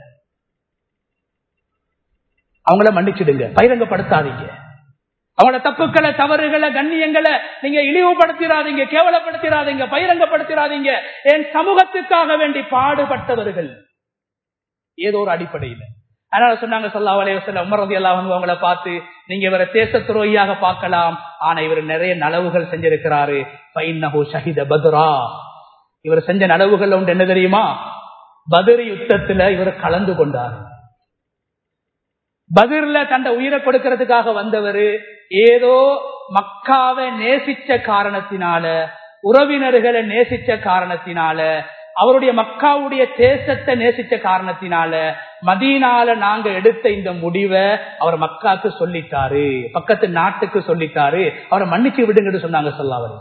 அவங்கள மன்னிச்சிடுங்க பகிரங்கப்படுத்தாதீங்க அவங்களோட தப்புக்களை தவறுகளை கண்ணியங்களை நீங்க இழிவுபடுத்திடாதீங்க கேவலப்படுத்திடாதீங்க பகிரங்கப்படுத்திடாதீங்க என் சமூகத்துக்காக வேண்டி பாடுபட்டவர்கள் ஏதோ ஒரு அடிப்படையில் அதனால சொன்னாங்க சொல்லா வலைவசல்ல உமரதி எல்லாம் அவங்கள பார்த்து நீங்க இவரை தேச துரோகியாக பார்க்கலாம் ஆனா இவர் நிறைய நலவுகள் செஞ்சிருக்கிறாரு பைன்னஹு ஷஹித பத்ரா இவர் செஞ்ச நலவுகள் ஒன்று என்ன தெரியுமா பத்ரி யுத்தத்துல இவர் கலந்து கொண்டார் பதிர்ல தந்த உயிரை கொடுக்கறதுக்காக வந்தவர் ஏதோ மக்காவை நேசிச்ச காரணத்தினால உறவினர்களை நேசிச்ச காரணத்தினால அவருடைய மக்காவுடைய தேசத்தை நேசிச்ச காரணத்தினால மதீனால நாங்க எடுத்த இந்த முடிவை அவர் மக்காக்கு சொல்லிட்டாரு பக்கத்து நாட்டுக்கு சொல்லிட்டாரு அவரை மன்னிச்சு விடுங்கன்னு சொன்னாங்க சொல்லாவரி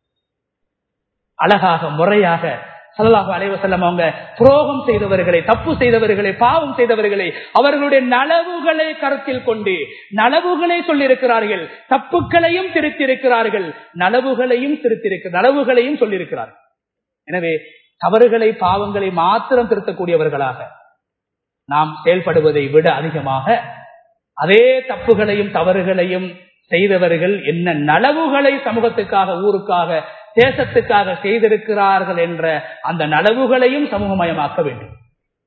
அழகாக முறையாக சல்லாஹு அலைவசல்லம் அவங்க துரோகம் செய்தவர்களை தப்பு செய்தவர்களை பாவம் செய்தவர்களை அவர்களுடைய நலவுகளை கருத்தில் கொண்டு நலவுகளை சொல்லியிருக்கிறார்கள் தப்புக்களையும் திருத்திருக்கிறார்கள் நலவுகளையும் திருத்திருக்க நலவுகளையும் சொல்லியிருக்கிறார்கள் எனவே தவறுகளை பாவங்களை மாத்திரம் திருத்தக்கூடியவர்களாக நாம் செயல்படுவதை விட அதிகமாக அதே தப்புகளையும் தவறுகளையும் செய்தவர்கள் என்ன நலவுகளை சமூகத்துக்காக ஊருக்காக தேசத்துக்காக செய்திருக்கிறார்கள் என்ற அந்த நலவுகளையும் சமூகமயமாக்க வேண்டும்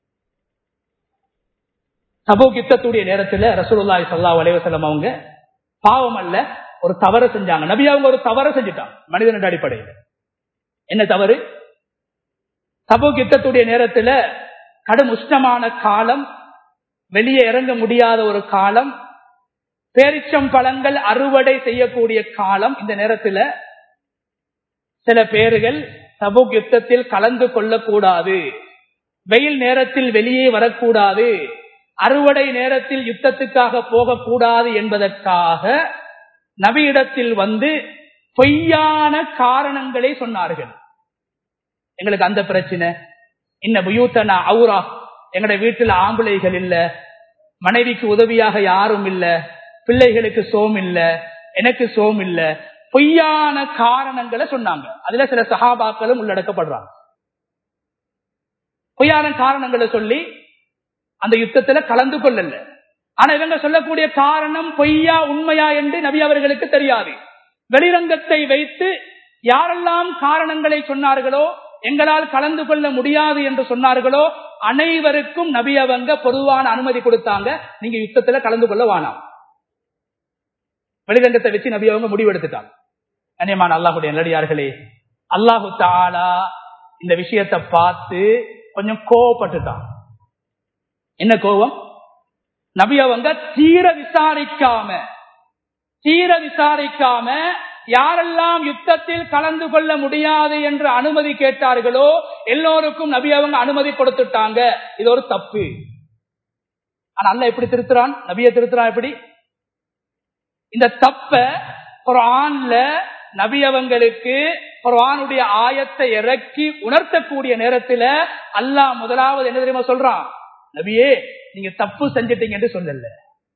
சபோ யுத்தத்துடைய நேரத்தில் ரசூலுல்லாய் சல்லா அலைவசலம் அவங்க பாவம் அல்ல ஒரு தவறு செஞ்சாங்க நபி அவங்க ஒரு தவறு செஞ்சுட்டாங்க மனிதனுடைய அடிப்படையில் என்ன தவறு சபோ யுத்தத்துடைய நேரத்தில் கடும் உஷ்ணமான காலம் வெளியே இறங்க முடியாத ஒரு காலம் பேரிச்சம் பழங்கள் அறுவடை செய்யக்கூடிய காலம் இந்த நேரத்தில் சில பேர்கள் சபுக் யுத்தத்தில் கலந்து கொள்ளக்கூடாது வெயில் நேரத்தில் வெளியே வரக்கூடாது அறுவடை நேரத்தில் யுத்தத்துக்காக போகக்கூடாது என்பதற்காக நபியிடத்தில் வந்து பொய்யான காரணங்களை சொன்னார்கள் எங்களுக்கு அந்த பிரச்சனை இன்ன புயூத்தனா அவுரா எங்கட வீட்டுல ஆம்பளைகள் இல்ல மனைவிக்கு உதவியாக யாரும் இல்ல பிள்ளைகளுக்கு சோம் இல்ல எனக்கு சோம் இல்ல பொய்யான காரணங்களை சொன்னாங்க அதுல சில சகாபாக்களும் உள்ளடக்கப்படுறாங்க பொய்யான காரணங்களை சொல்லி அந்த யுத்தத்துல கலந்து கொள்ளல ஆனா இவங்க சொல்லக்கூடிய காரணம் பொய்யா உண்மையா என்று நபி அவர்களுக்கு தெரியாது வெளிரங்கத்தை வைத்து யாரெல்லாம் காரணங்களை சொன்னார்களோ எங்களால் கலந்து கொள்ள முடியாது என்று சொன்னார்களோ அனைவருக்கும் நபி அவங்க பொதுவான அனுமதி கொடுத்தாங்க நீங்க யுத்தத்துல கலந்து கொள்ள வானாம் வெளிரங்கத்தை வச்சு நபி அவங்க முடிவெடுத்துட்டாங்க கண்ணியமான அல்லாஹுடைய நல்லடியார்களே அல்லாஹு தாலா இந்த விஷயத்தை பார்த்து கொஞ்சம் கோவப்பட்டுட்டான் என்ன கோபம் நபி அவங்க தீர விசாரிக்காம தீர விசாரிக்காம யாரெல்லாம் யுத்தத்தில் கலந்து கொள்ள முடியாது என்று அனுமதி கேட்டார்களோ எல்லோருக்கும் நபி அவங்க அனுமதி கொடுத்துட்டாங்க இது ஒரு தப்பு ஆனா அல்ல எப்படி திருத்துறான் நபிய திருத்துறான் எப்படி இந்த தப்ப குரான்ல நபி அவங்களுக்கு குரானுடைய ஆயத்தை இறக்கி உணர்த்தக்கூடிய நேரத்துல அல்லாஹ் முதலாவது என்ன தெரியுமா சொல்றான் நபியே நீங்க தப்பு செஞ்சிட்டீங்கன்னு சொல்லல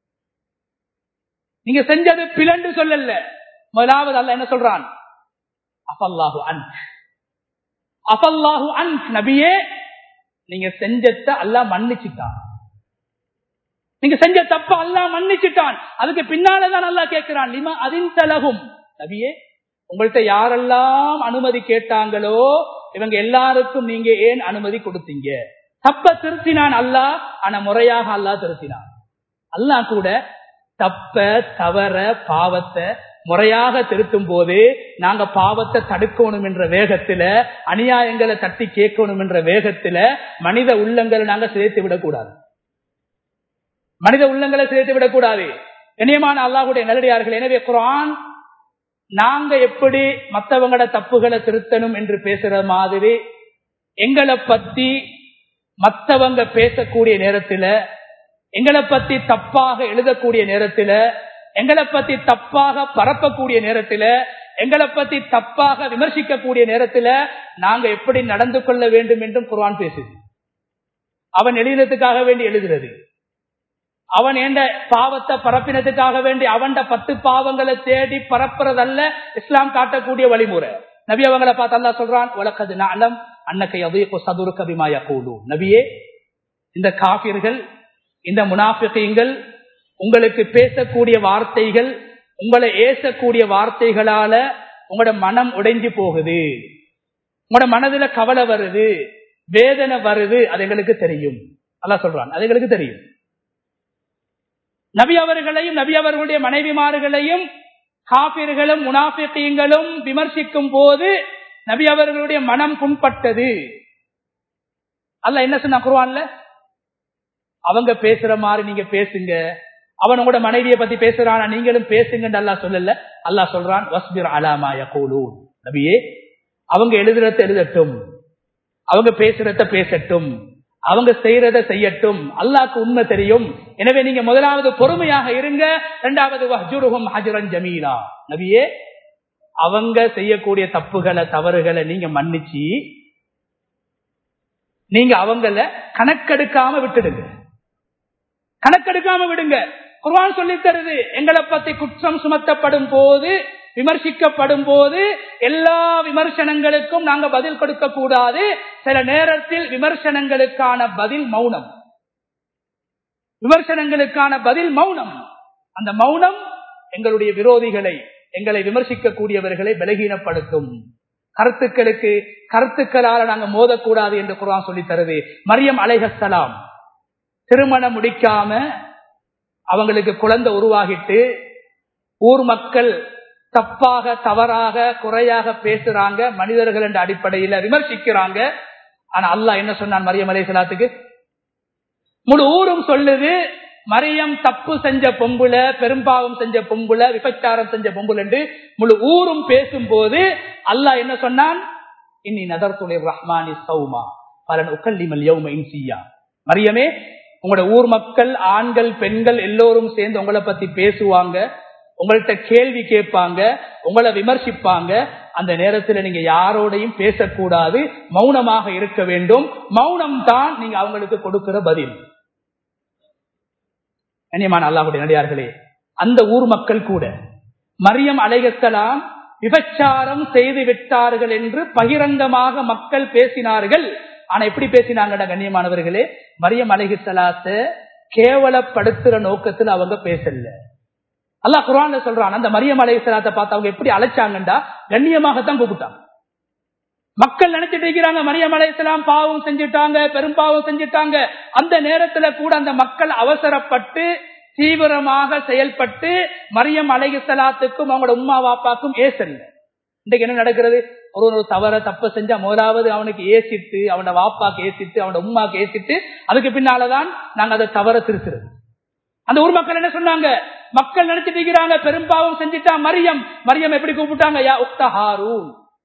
நீங்க செஞ்சது பிளண்டு சொல்லல முதலாவது அல்ல என்ன சொல்றான் அஃபல்லாஹு அன் அஃபல்லாஹு அன் நபியே நீங்க செஞ்சத அல்லாஹ் மன்னிச்சுட்டான் நீங்க செஞ்ச தப்ப அல்லாஹ் மன்னிச்சுட்டான் அதுக்கு பின்னாலதான் அல்லா கேட்கிறான் லிமா அதின் தலகும் நபியே உங்கள்கிட்ட யாரெல்லாம் அனுமதி கேட்டாங்களோ இவங்க எல்லாருக்கும் நீங்க ஏன் அனுமதி கொடுத்தீங்க தப்ப திருத்தினான் அல்லா ஆனா முறையாக அல்லா திருத்தினான் அல்லா கூட தப்ப தவற பாவத்தை முறையாக திருத்தும் போது நாங்க பாவத்தை தடுக்கணும் என்ற வேகத்துல அநியாயங்களை தட்டி கேட்கணும் என்ற வேகத்துல மனித உள்ளங்களை நாங்க சேர்த்து விடக்கூடாது மனித உள்ளங்களை சேர்த்து விடக்கூடாது இனியமான அல்லாஹுடைய நல்லடியார்கள் எனவே குரான் நாங்க எப்படி மற்றவங்களோட தப்புகளை திருத்தணும் என்று பேசுற மாதிரி எங்களை பத்தி மற்றவங்க பேசக்கூடிய நேரத்துல எங்களை பத்தி தப்பாக எழுதக்கூடிய நேரத்துல எங்களை பத்தி தப்பாக பரப்பக்கூடிய நேரத்துல எங்களை பத்தி தப்பாக விமர்சிக்கக்கூடிய நேரத்துல நாங்க எப்படி நடந்து கொள்ள வேண்டும் என்றும் குர்ஆன் பேசுது அவன் எழுதினதுக்காக வேண்டி எழுதுறது அவன் என்ற பாவத்தை பரப்பினதுக்காக வேண்டி அவன் பத்து பாவங்களை தேடி பரப்புறதல்ல இஸ்லாம் காட்டக்கூடிய வழிமுறை நபி அவங்களை பார்த்து அல்லா சொல்றான் உலகது நாளம் அன்னக்கை அதே சதுரு கபிமாயா கூடு நபியே இந்த காபிர்கள் இந்த முனாஃபிகள் உங்களுக்கு பேசக்கூடிய வார்த்தைகள் உங்களை ஏசக்கூடிய வார்த்தைகளால உங்களோட மனம் உடைஞ்சு போகுது உங்களோட மனதுல கவலை வருது வேதனை வருது அது எங்களுக்கு தெரியும் அல்லா சொல்றான் அது எங்களுக்கு தெரியும் நபி அவர்களையும் நபி அவர்களுடைய மனைவிமார்களையும் காபிர்களும் முனாஃபிகளும் விமர்சிக்கும் போது நபி அவர்களுடைய மனம் புண்பட்டது அல்ல என்ன சொன்ன குருவான்ல அவங்க பேசுற மாதிரி நீங்க பேசுங்க அவன் உங்களோட மனைவியை பத்தி பேசுறான் நீங்களும் பேசுங்கன்னு அல்லா சொல்லல அல்லா சொல்றான் வஸ்பிர் அலாமாய கூலூன் நபியே அவங்க எழுதுறத எழுதட்டும் அவங்க பேசுறத பேசட்டும் அவங்க செய்யறத செய்யட்டும் அல்லாக்கு உண்மை தெரியும் எனவே நீங்க முதலாவது பொறுமையாக இருங்க இரண்டாவது வஹ்ஜுருஹும் ஹஜ்ரன் ஜமீலா நபியே அவங்க செய்யக்கூடிய தப்புகளை தவறுகளை நீங்க மன்னிச்சு நீங்க அவங்கள கணக்கெடுக்காம விட்டுடுங்க கணக்கெடுக்காம விடுங்க குர்வான் சொல்லி தருது எங்களை பத்தி குற்றம் சுமத்தப்படும் போது விமர்சிக்கப்படும் போது எல்லா விமர்சனங்களுக்கும் நாங்க பதில் கொடுக்க கூடாது சில நேரத்தில் விமர்சனங்களுக்கான பதில் மௌனம் விமர்சனங்களுக்கான பதில் மௌனம் அந்த மௌனம் எங்களுடைய விரோதிகளை எங்களை விமர்சிக்கக்கூடியவர்களை பலகீனப்படுத்தும் கருத்துக்களுக்கு கருத்துக்களால நாங்க மோதக்கூடாது என்று குரான் சொல்லி தருது மரியம் அலைஹலாம் திருமணம் முடிக்காம அவங்களுக்கு குழந்தை உருவாகிட்டு ஊர் மக்கள் தப்பாக தவறாக குறையாக பேசுறாங்க மனிதர்கள் என்ற அடிப்படையில விமர்சிக்கிறாங்க ஆனா அல்லாஹ் என்ன சொன்னான் மரியம் அலைசலாத்துக்கு முழு ஊரும் சொல்லுது மரியம் தப்பு செஞ்ச பொம்புல பெரும்பாவம் செஞ்ச பொம்புல விபச்சாரம் செஞ்ச பொம்புல என்று முழு ஊரும் பேசும்போது அல்லாஹ் என்ன சொன்னான் இன்னி நதர் துணை ரஹ்மானி சௌமா பலன் உக்கல்லிமல் யௌம இன்சியா மரியமே உங்களோட ஊர் மக்கள் ஆண்கள் பெண்கள் எல்லோரும் சேர்ந்து உங்களை பத்தி பேசுவாங்க உங்கள்கிட்ட கேள்வி கேட்பாங்க உங்களை விமர்சிப்பாங்க அந்த நேரத்தில் நீங்க யாரோடையும் பேசக்கூடாது மௌனமாக இருக்க வேண்டும் மௌனம் தான் நீங்க அவங்களுக்கு கொடுக்கிற பதில் கண்ணியமான அல்லாஹுடைய நடிகார்களே அந்த ஊர் மக்கள் கூட மரியம் அலைகலாம் விபச்சாரம் செய்து விட்டார்கள் என்று பகிரங்கமாக மக்கள் பேசினார்கள் ஆனா எப்படி பேசினாங்கடா கண்ணியமானவர்களே மரியம் அலைகிசலாத்த கேவலப்படுத்துற நோக்கத்தில் அவங்க பேசல அல்லாஹ் குரான்ல சொல்றான் அந்த மரியம் அலைகிசலாத்தை பார்த்து அவங்க எப்படி அழைச்சாங்கண்டா கண்ணியமாகத்தான் கூப்பிட்டாங்க மக்கள் நினைச்சிட்டு இருக்கிறாங்க மரியம் அலைசலாம் பாவம் செஞ்சுட்டாங்க பெரும் பாவம் செஞ்சுட்டாங்க அந்த நேரத்துல கூட அந்த மக்கள் அவசரப்பட்டு தீவிரமாக செயல்பட்டு மரியம் அலைசலாத்துக்கும் அவங்களோட உமா வாப்பாக்கும் ஏசல்ல இன்றைக்கு என்ன நடக்கிறது ஒரு ஒரு தவற தப்ப செஞ்சா முதலாவது அவனுக்கு ஏசிட்டு அவனோட வாப்பாக்கு ஏசிட்டு அவனோட உமாக்கு ஏசிட்டு அதுக்கு பின்னாலதான் நாங்க அதை தவற திருத்துறது அந்த ஊர் மக்கள் என்ன சொன்னாங்க மக்கள் நினைச்சிட்டு இருக்கிறாங்க பெரும்பாவம் செஞ்சுட்டா மரியம் மரியம் எப்படி கூப்பிட்டாங்க யா உக்த ஹாரூன்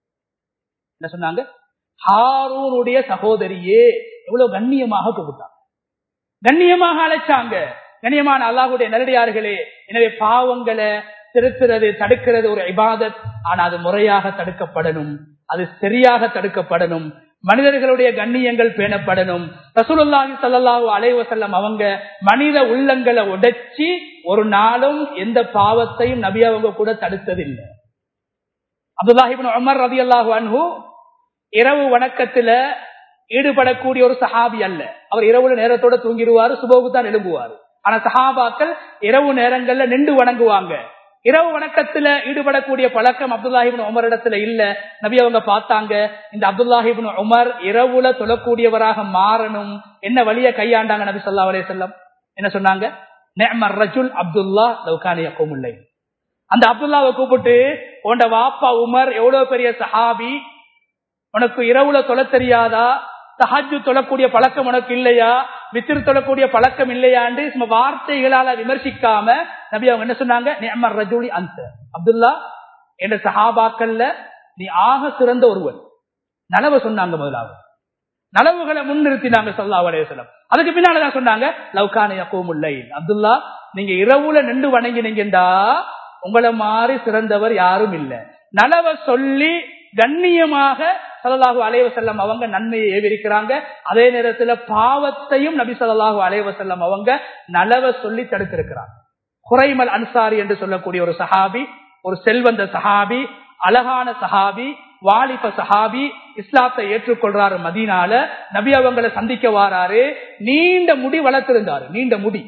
என்ன சொன்னாங்க ஹாரூனுடைய சகோதரியே எவ்வளவு கண்ணியமாக கூப்பிட்டாங்க கண்ணியமாக அழைச்சாங்க கண்ணியமான அல்லாஹுடைய நல்லடியார்களே எனவே பாவங்களை திருத்துறது தடுக்கிறது ஒரு இபாதத் ஆனா அது முறையாக தடுக்கப்படணும் அது சரியாக தடுக்கப்படணும் மனிதர்களுடைய கண்ணியங்கள் பேணப்படணும் ரசூலுல்லாஹி ஸல்லல்லாஹு அலைஹி வஸல்லம் அவங்க மனித உள்ளங்களை உடைச்சி ஒரு நாளும் எந்த பாவத்தையும் நபி அவங்க கூட தடுத்ததில்லை அப்துல்லாஹிபின் உமர் ரதியல்லாஹு அன்ஹு இரவு வணக்கத்துல ஈடுபடக்கூடிய ஒரு சஹாபி அல்ல அவர் இரவு நேரத்தோட தூங்கிடுவாரு சுபோகு தான் எழும்புவாரு ஆனா சஹாபாக்கள் இரவு நேரங்கள்ல நின்று வணங்குவாங்க இரவு வணக்கத்துல ஈடுபடக்கூடிய பழக்கம் அப்துல்லாஹிபின் உமர் இடத்துல இல்ல நபி அவங்க பார்த்தாங்க இந்த அப்துல்லாஹிபின் உமர் இரவுல தொழக்கூடியவராக மாறணும் என்ன வழிய கையாண்டாங்க நபி சொல்லா அலே செல்லம் என்ன சொன்னாங்க ரஜுல் அப்துல்லா லவுகானிய கோமுல்லை அந்த அப்துல்லாவை கூப்பிட்டு உண்ட வாப்பா உமர் எவ்வளவு பெரிய சஹாபி உனக்கு இரவுல தொலை தெரியாதா தஹஜு தொழக்கூடிய பழக்கம் உனக்கு இல்லையா வித்திரு தொழக்கூடிய பழக்கம் இல்லையாண்டு சும்மா வார்த்தைகளால விமர்சிக்காம நபி அவங்க என்ன சொன்னாங்க நேமர் ரஜூலி அந்த அப்துல்லா என்ற சஹாபாக்கள்ல நீ ஆக சிறந்த ஒருவன் நலவை சொன்னாங்க முதலாவது நலவுகளை முன்னிறுத்தினாங்க சொல்லா அலையம் அதுக்கு பின்னாலதான் சொன்னாங்க லவ்கான யக்கோமுல்லை அப்துல்லா நீங்க இரவுல நின்று வணங்கினீங்கடா உங்களை மாதிரி சிறந்தவர் யாரும் இல்ல நலவை சொல்லி கண்ணியமாக சல்லாஹூ அலைவசல்லம் அவங்க நன்மையை ஏவிருக்கிறாங்க அதே நேரத்துல பாவத்தையும் நபி சொல்லாஹூ அலைவசல்லம் அவங்க நலவை சொல்லி தடுத்திருக்கிறாங்க குறைமல் அன்சாரி என்று சொல்லக்கூடிய ஒரு சஹாபி ஒரு செல்வந்த சஹாபி அழகான சஹாபி வாலிப சஹாபி இஸ்லாத்தை ஏற்றுக்கொள்றாரு மதீனால நபி அவங்களை சந்திக்க வாராரு நீண்ட முடி வளர்த்திருந்தாரு நீண்ட முடி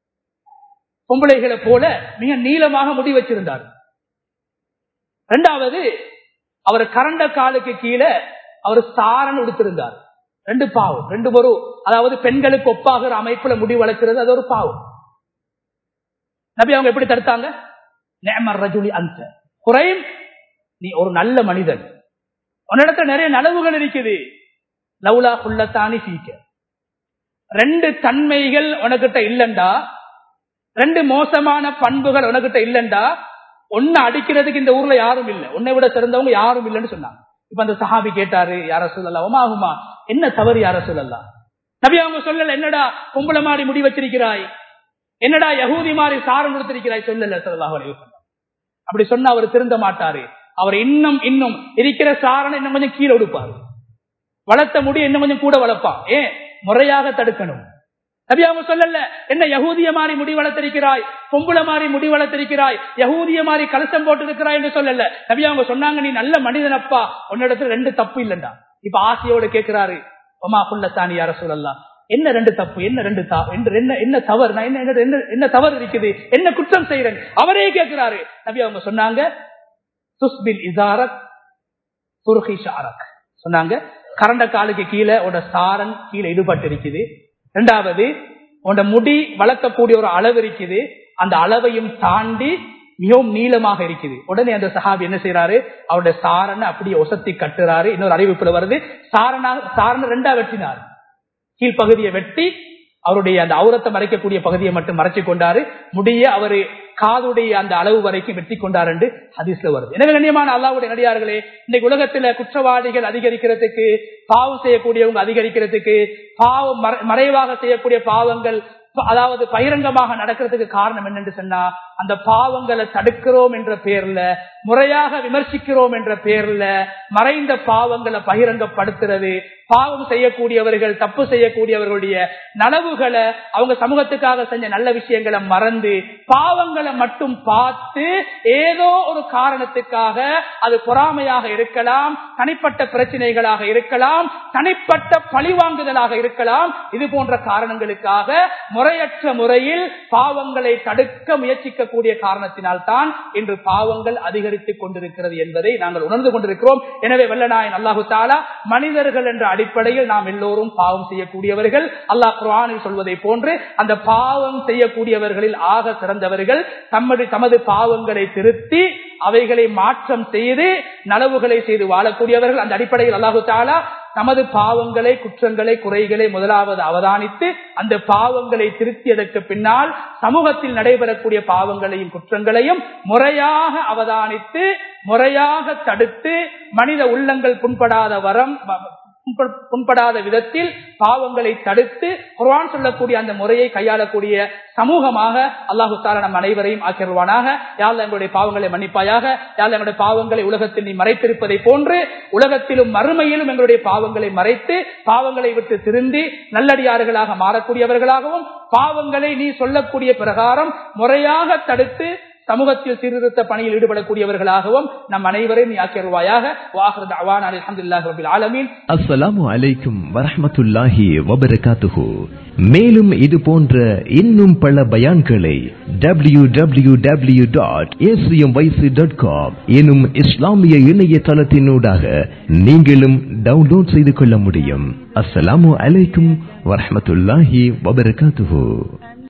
பொம்பளைகளை போல மிக நீளமாக முடி வச்சிருந்தார் ரெண்டாவது அவர் கரண்ட காலுக்கு கீழே அவர் சாரன் உடுத்திருந்தார் ரெண்டு பாவம் ரெண்டு ஒரு அதாவது பெண்களுக்கு ஒப்பாகிற அமைப்புல முடி வளர்க்கிறது அது ஒரு பாவம் நபி அவங்க எப்படி தடுத்தாங்க நேமர் ரஜுலி அந்த குறையும் நீ ஒரு நல்ல மனிதன் உன்னிடத்துல நிறைய நலவுகள் இருக்குது லவுலா குள்ளத்தானி சீக்க ரெண்டு தன்மைகள் உனக்கிட்ட இல்லண்டா ரெண்டு மோசமான பண்புகள் உனக்கிட்ட இல்லண்டா ஒன்னு அடிக்கிறதுக்கு இந்த ஊர்ல யாரும் இல்ல உன்னை விட சிறந்தவங்க யாரும் இல்லைன்னு சொன்னாங்க இப்ப அந்த சஹாபி கேட்டாரு யார சொல்லலாம் ஒமாகுமா என்ன தவறு யார சொல்லலாம் நபி அவங்க சொல்லல என்னடா பொம்பளை மாறி முடி வச்சிருக்கிறாய் என்னடா யகூதி மாறி சாரம் கொடுத்திருக்கிறாய் சொல்லல சொல்லலாம் அப்படி சொன்னா அவர் திருந்த மாட்டாரு அவர் இன்னும் இன்னும் இருக்கிற சாரணை இன்னும் கொஞ்சம் கீழே கொடுப்பாரு வளர்த்த முடி இன்னும் கொஞ்சம் கூட வளர்ப்பான் ஏன் முறையாக தடுக்கணும் நபி அவங்க சொல்லல என்ன யகூதிய மாறி முடி வளர்த்திருக்கிறாய் பொம்புல மாறி முடி வளர்த்திருக்கிறாய் யகூதிய மாறி கலசம் போட்டு இருக்கிறாய் என்று சொல்லல நபி அவங்க சொன்னாங்க நீ நல்ல மனிதனப்பா உன்னிடத்துல ரெண்டு தப்பு இல்லண்டா இப்ப ஆசையோட கேட்கிறாரு ஒமா புள்ளத்தானி யார சொல்லலாம் என்ன ரெண்டு தப்பு என்ன ரெண்டு என்ன என்ன தவறு நான் என்ன என்ன என்ன தவறு இருக்குது என்ன குற்றம் செய்யறேன் அவரே கேட்கிறாரு நபி அவங்க சொன்னாங்க சுஸ்பில் இசாரக் துருகி ஷாரக் சொன்னாங்க கரண்ட காலுக்கு கீழே உட சாரன் கீழே ஈடுபட்டு இருக்குது ரெண்டாவது உன்னோட முடி வளர்க்கக்கூடிய ஒரு அளவு இருக்குது அந்த அளவையும் தாண்டி மிகவும் நீளமாக இருக்குது உடனே அந்த சஹாபி என்ன செய்யறாரு அவருடைய சாரணை அப்படியே ஒசத்தி கட்டுறாரு இன்னொரு அறிவிப்புல வருது சாரணா சாரணை ரெண்டா வெட்டினார் கீழ்ப்பகுதியை வெட்டி அவருடைய அந்த அவுரத்தை மறைக்கக்கூடிய பகுதியை மட்டும் மறைச்சு கொண்டாரு முடிய அவரு காதுடைய அந்த அளவு வரைக்கும் வெட்டி கொண்டார் என்று ஹதீஸ்ல வருது எனவே கண்ணியமான அல்லாவுடைய நடிகார்களே இன்னைக்கு உலகத்துல குற்றவாளிகள் அதிகரிக்கிறதுக்கு பாவம் செய்யக்கூடியவங்க அதிகரிக்கிறதுக்கு பாவம் மறை- மறைவாக செய்யக்கூடிய பாவங்கள் அதாவது பகிரங்கமாக நடக்கிறதுக்கு காரணம் என்னன்னு சொன்னா அந்த பாவங்களை தடுக்கிறோம் என்ற பேர்ல முறையாக விமர்சிக்கிறோம் என்ற பேர்ல மறைந்த பாவங்களை பகிரங்கப்படுத்துறது பாவம் செய்யக்கூடியவர்கள் தப்பு செய்யக்கூடியவர்களுடைய நனவுகளை அவங்க சமூகத்துக்காக செஞ்ச நல்ல விஷயங்களை மறந்து பாவங்களை மட்டும் பார்த்து ஏதோ ஒரு காரணத்துக்காக அது பொறாமையாக இருக்கலாம் தனிப்பட்ட பிரச்சனைகளாக இருக்கலாம் தனிப்பட்ட பழிவாங்குதலாக இருக்கலாம் இது போன்ற காரணங்களுக்காக முறையற்ற முறையில் பாவங்களை தடுக்க முயற்சிக்கக்கூடிய காரணத்தினால் தான் இன்று பாவங்கள் அதிகரித்துக் கொண்டிருக்கிறது என்பதை நாங்கள் உணர்ந்து கொண்டிருக்கிறோம் எனவே வல்லநாயன் அல்லாஹு தாலா மனிதர்கள் என்ற அடிப்படையில் நாம் எல்லோரும் பாவம் செய்யக்கூடியவர்கள் அல்லாஹ் குர்ஆனில் சொல்வதை போன்று அந்த பாவம் செய்யக்கூடியவர்களில் ஆக சிறந்தவர்கள் தம்மது தமது பாவங்களை திருத்தி அவைகளை மாற்றம் செய்து நலவுகளை செய்து வாழக்கூடியவர்கள் அந்த அடிப்படையில் அல்லாஹு தாலா தமது பாவங்களை குற்றங்களை குறைகளை முதலாவது அவதானித்து அந்த பாவங்களை திருத்தியதற்கு பின்னால் சமூகத்தில் நடைபெறக்கூடிய பாவங்களையும் குற்றங்களையும் முறையாக அவதானித்து முறையாக தடுத்து மனித உள்ளங்கள் புண்படாத வரம் புண்ப- புண்படாத விதத்தில் பாவங்களை தடுத்து குர்ஆன் சொல்லக்கூடிய அந்த முறையை கையாளக்கூடிய சமூகமாக அல்லாஹு தாலா நம் அனைவரையும் ஆக்கிடுவானாக யாழ் எங்களுடைய பாவங்களை மன்னிப்பாயாக யாழ் எங்களுடைய பாவங்களை உலகத்தில் நீ மறைத்திருப்பதை போன்று உலகத்திலும் மறுமையிலும் எங்களுடைய பாவங்களை மறைத்து பாவங்களை விட்டு திருந்தி நல்லடியார்களாக மாறக்கூடியவர்களாகவும் பாவங்களை நீ சொல்லக்கூடிய பிரகாரம் முறையாக தடுத்து சமூகத்தில் சீர்திருத்த பணியில் ஈடுபடக்கூடியவர்களாகவும் நம் அனைவரையும் நீ ஆக்கிடுவாயாக வாஹர் அவான் அலமதுல்லாஹ் ரபில் ஆலமீன்
அஸ்ஸலாமு அலைக்கும் வரஹ்மத்துல்லாஹி வபரகாத்துஹு மேலும் இது போன்ற இன்னும் பல பயான்களை W W W dot dot com எனும் இஸ்லாமிய இணையதளத்தினூடாக நீங்களும் டவுன்லோட் செய்து கொள்ள முடியும் அஸ்ஸலாமு அலைக்கும் வரஹ்மத்துல்லாஹி வபரகாத்துஹு